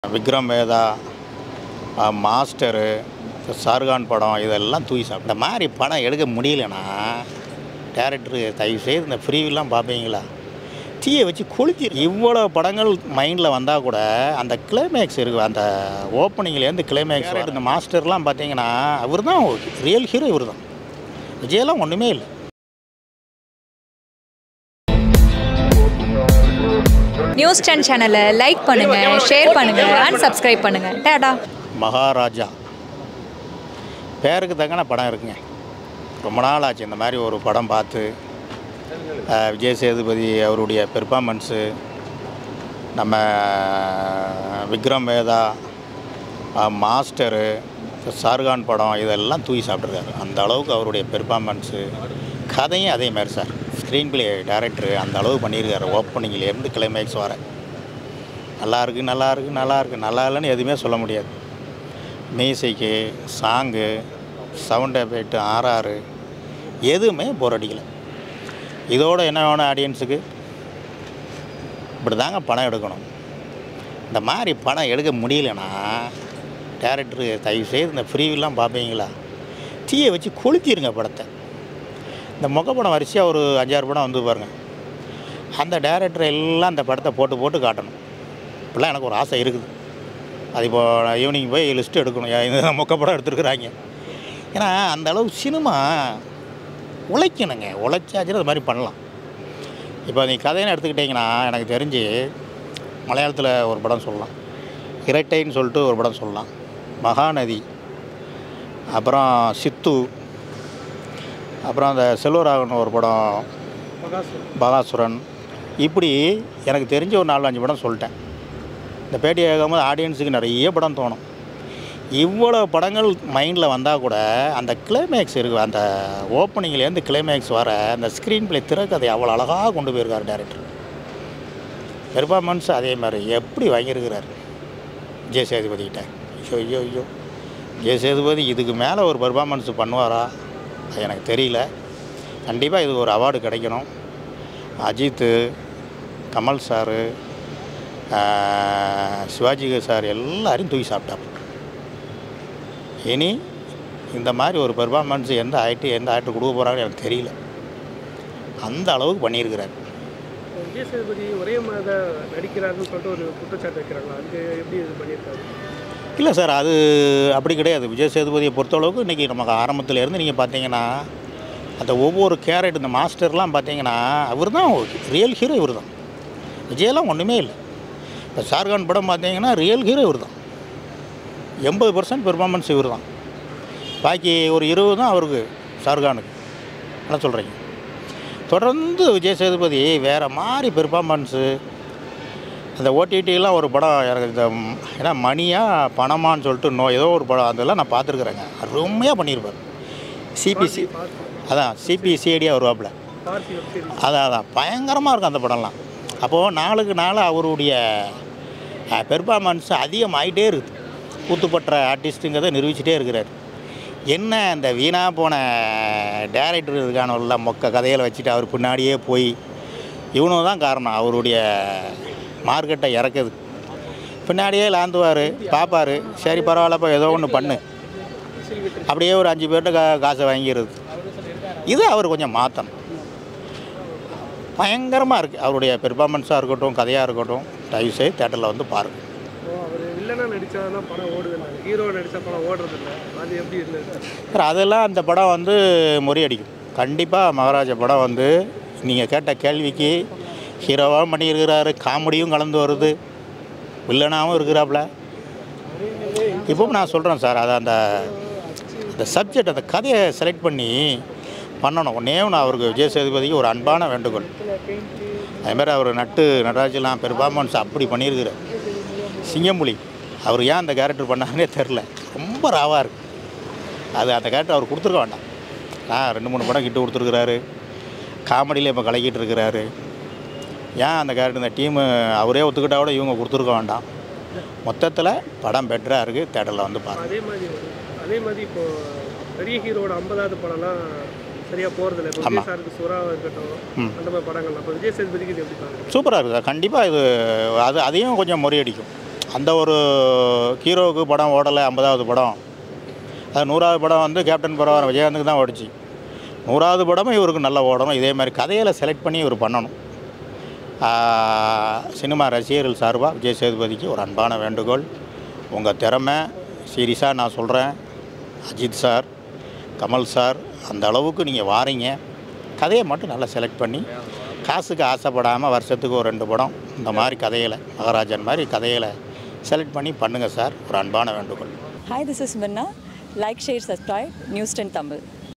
விக்ரம் வேதா அஹ், மாஸ்டரு ஷாருகான் படம் இதெல்லாம் தூக்கி சாப்பிட்ட இந்த மாதிரி படம் எடுக்க முடியலனா டேரக்டரு தயவு செய்து இந்த ஃப்ரீவெல்லாம் பார்ப்பீங்களா தீயை வச்சு கொளுத்தி இவ்வளோ படங்கள் மைண்டில் வந்தால் கூட அந்த கிளைமேக்ஸ் இருக்குது அந்த ஓப்பனிங்லேருந்து கிளைமேக்ஸ் இந்த மாஸ்டர்லாம் பார்த்தீங்கன்னா அவர் தான் ரியல் ஹீரோ இவர் தான் விஜயெல்லாம் ஒன்றுமே இல்லை நியூஸ் டென் சேனலை லைக் பண்ணுங்க ஷேர் பண்ணுங்க அண்ட் சப்ஸ்கிரைப் பண்ணுங்க டாடா மகாராஜா பேருக்கு தக்கன படம் இருக்குங்க ரொம்ப நாள் ஆச்சு இந்த மாதிரி ஒரு படம் பார்த்து அஹ், விஜய் சேதுபதி அவருடைய பெர்ஃபார்மன்ஸு நம்ம விக்ரம் வேதா அஹ், மாஸ்டரு ஷாருகான் படம் இதெல்லாம் தூக்கி சாப்பிட்ருக்காரு அந்த அளவுக்கு அவருடைய பெர்ஃபார்மன்ஸு கதையும் அதே மாதிரி சார் ஸ்க்ரீன் பிளே டேரக்டரு அந்த அளவு பண்ணியிருக்காரு ஓப்பனிங்லேருந்து கிளைமேக்ஸ் வர நல்லா இருக்கு நல்லா இருக்கு நல்லா இருக்கு நல்லா இல்லைன்னு எதுவுமே சொல்ல முடியாது music song sound effect RR எதுவுமே போர் அடிக்கலை இதோட என்ன வேணும் ஆடியன்ஸுக்கு இப்படி தாங்க படம் எடுக்கணும் இந்த மாதிரி படம் எடுக்க முடியலனா டேரக்டரு தயவு செய்து இந்த ஃப்ரீவெல்லாம் பார்ப்பீங்களா தீயை வச்சு கொளுத்திடுங்க படத்தை இந்த முகப்படம் வரிசையாக ஒரு அஞ்சாறு படம் வந்து பாருங்க அந்த டேரக்டர் எல்லாம் அந்த படத்தை போட்டு போட்டு காட்டணும் இப்படிலாம் எனக்கு ஒரு ஆசை இருக்குது அது இப்போ ஈவினிங் போய் லிஸ்ட் எடுக்கணும் ஏன் இந்த மொக்கப்படம் எடுத்துருக்குறாங்க ஏன்னா அந்த அளவு சினிமா உழைக்கணுங்க உழைச்சாச்சுன்னா அது மாதிரி பண்ணலாம் இப்போ நீ கதைன்னு எடுத்துக்கிட்டிங்கன்னா எனக்கு தெரிஞ்சு மலையாளத்தில் ஒரு படம் சொல்லலாம் இரட்டைன்னு சொல்லிட்டு ஒரு படம் சொல்லலாம் மகாநதி அப்புறம் சித்து அப்புறம் அந்த செல்வராகவன் ஒரு படம் பகாசுரன் இப்படி எனக்கு தெரிஞ்ச ஒரு நாலு அஞ்சு படம் சொல்லிட்டேன் இந்த பேட்டி கேட்கும்போது ஆடியன்ஸுக்கு நிறைய படம் தோணும் இவ்வளோ படங்கள் மைண்டில் வந்தால் கூட அந்த கிளைமேக்ஸ் இருக்குது அந்த ஓப்பனிங்லேருந்து கிளைமேக்ஸ் வர அந்த ஸ்க்ரீன் பிளே திரைக்கதை அவ்வளோ அழகாக கொண்டு போயிருக்கார் டேரக்டர் பெர்ஃபார்மன்ஸ் அதே மாதிரி எப்படி வாங்கியிருக்கிறார் விஜய் சேதுபதிக்கிட்ட ஐயோ ஐயோ ஐயோ விஜய் சேதுபதி இதுக்கு மேலே ஒரு பெர்ஃபார்மன்ஸ் பண்ணுவாரா அது எனக்கு தெரியல கண்டிப்பாக இது ஒரு அவார்டு கிடைக்கணும் அஜித்து கமல் சாரு ஆஹ், சிவாஜி சார் எல்லாரையும் தூக்கி சாப்பிட்டார் இனி இந்த மாதிரி ஒரு பெர்ஃபார்மன்ஸ் எந்த ஆக்டர் எந்த ஆக்டர் கொடுக்க போகிறாங்கன்னு எனக்கு தெரியல அந்த அளவுக்கு பண்ணியிருக்கிறார் விஜய் சேதுபதி ஒரே மாதிரி தான் நடிக்கிறாருன்னு சொல்லிட்டு ஒரு குற்றச்சாட்டு வைக்கிறாங்க அது எப்படி இது பண்ணியிருக்காரு இல்லை சார் அது அப்படி கிடையாது விஜய் சேதுபதியை பொறுத்தளவுக்கு இன்றைக்கி நமக்கு ஆரம்பத்துல இருந்து நீங்கள் பார்த்தீங்கன்னா அந்த ஒவ்வொரு கேரட் இந்த மாஸ்டர்லாம் பார்த்தீங்கன்னா அவர் தான் ரியல் ஹீரோ இவர் தான் விஜயெல்லாம் ஒன்றுமே இல்லை இப்போ ஷாருக்கான் படம் பார்த்தீங்கன்னா ரியல் ஹீரோ இவர் தான் எண்பது பர்சன்ட் பெர்ஃபார்மன்ஸ் இவர் தான் பாக்கி ஒரு இருபது தான் அவருக்கு ஷாருக்கானுக்கு என்ன சொல்கிறீங்க தொடர்ந்து விஜய் சேதுபதி வேறு மாதிரி பெர்ஃபார்மன்ஸு அந்த ஓடிடிலாம் ஒரு படம் எனக்கு இந்த ம், ஏன்னா மணியா பணமான்னு சொல்லிட்டு நோ ஏதோ ஒரு படம் அதெல்லாம் நான் பார்த்துருக்குறேங்க அருமையாக பண்ணியிருப்பார் சிபிசி அதான் சிபிசிஐடியாக வருவாப்புல பார்த்தி வெப் சீரிஸ் அதான் அதான் பயங்கரமாக இருக்கும் அந்த படம்லாம் அப்போது நாளுக்கு நாள் அவருடைய பெர்ஃபார்மன்ஸ் அதிகமாகிட்டே இருக்குது கூத்துப்பற்ற ஆர்டிஸ்ட்டுங்கிறத நிரூபிச்சிட்டே இருக்கிறார் என்ன இந்த வீணாக போன டேரக்டர் இருக்கானல்ல மொக்க கதையில் வச்சுட்டு அவர் பின்னாடியே போய் இவனும் தான் காரணம் அவருடைய மார்க்கெட்டை இறக்குது பின்னாடியே லாந்துவார் பார்ப்பார் சரி பரவாயில்லப்பா ஏதோ ஒன்று பண்ணு அப்படியே ஒரு அஞ்சு பேர்கிட்ட கா காசை வாங்கிடுது இது அவர் கொஞ்சம் மாற்றணும் பயங்கரமாக இருக்குது அவருடைய பெர்ஃபார்மன்ஸாக இருக்கட்டும் கதையாக இருக்கட்டும் தயவு செய்து தேட்டரில் வந்து பாருங்கள் ஓ அவர் வில்லனாக நடித்தா தான் படம் ஓடுது ஹீரோ நடித்தா படம் ஓடுறது இல்லை அது எப்படி இருந்தது சார் அதெல்லாம் அந்த படம் வந்து முறியடிக்கும் கண்டிப்பாக மகாராஜா படம் வந்து நீங்கள் கேட்ட கேள்விக்கு ஹீரோவாகவும் பண்ணியிருக்கிறாரு காமெடியும் கலந்து வருது வில்லனாகவும் இருக்கிறாப்புல இப்பவும் நான் சொல்கிறேன் சார் அதை அந்த அந்த சப்ஜெக்ட் அந்த கதையை செலக்ட் பண்ணி பண்ணணும் ஒன்றே நான் அவருக்கு விஜய் சேதுபதிக்கு ஒரு அன்பான வேண்டுகோள் அதுமாதிரி அவர் நட்டு நடராஜெலாம் பெர்ஃபார்மன்ஸ் அப்படி பண்ணியிருக்கிறார் சிங்கம்புலி அவர் ஏன் அந்த கேரக்டர் பண்ணாருன்னே தெரில ரொம்ப ராவாக இருக்குது அது அந்த கேரக்டர் அவர் கொடுத்துருக்க வேண்டாம் ஆ ரெண்டு மூணு படம் கிட்ட கொடுத்துருக்குறாரு காமெடியில் இப்போ கலக்கிட்டு இருக்கிறாரு ஏன் அந்த கேரக்டர் இந்த டீமு அவரே ஒத்துக்கிட்டா கூட இவங்க கொடுத்துருக்க வேண்டாம் மொத்தத்தில் படம் பெட்டராக இருக்குது தேட்டரில் வந்து பாருங்கள் அதே மாதிரி ஒரு- அதே மாதிரி இப்போ பெரிய ஹீரோட ஐம்பதாவது படம்லாம் சரியாக போகிறதில்ல இப்போ விஜய் சாருக்கு சுறாவாக இருக்கட்டும் அந்த மாதிரி படங்கள்லாம் இப்போ விஜய் சேதுபதிக்கு இது எப்படி பாருங்க சூப்பராக இருக்குது கண்டிப்பாக இது அது அதையும் கொஞ்சம் முறியடிக்கும் அந்த ஒரு ஹீரோவுக்கு படம் ஓடலை ஐம்பதாவது படம் அது நூறாவது படம் வந்து கேப்டன் பரவாயில்ல விஜயகாந்துக்கு தான் ஓடிச்சு நூறாவது படமும் இவருக்கு நல்லா ஓடணும் இதே மாதிரி கதைகளை செலக்ட் பண்ணி இவர் பண்ணணும் ஆஹ், சினிமா ரசிகர்கள் சார்பாக விஜய் சேதுபதிக்கு ஒரு அன்பான வேண்டுகோள் உங்கள் திறமை சீரியஸாக நான் சொல்கிறேன் அஜித் சார் கமல் சார் அந்த அளவுக்கு நீங்கள் வாரீங்க கதையை மட்டும் நல்லா செலக்ட் பண்ணி காசுக்கு ஆசைப்படாமல் வருஷத்துக்கு ஒரு ரெண்டு படம் இந்த மாதிரி கதைகளை மகாராஜன் மாதிரி கதைகளை செலக்ட் பண்ணி பண்ணுங்கள் சார் ஒரு அன்பான வேண்டுகோள் Hi, this is Minna. Like, share, subscribe. News 10 Tamil.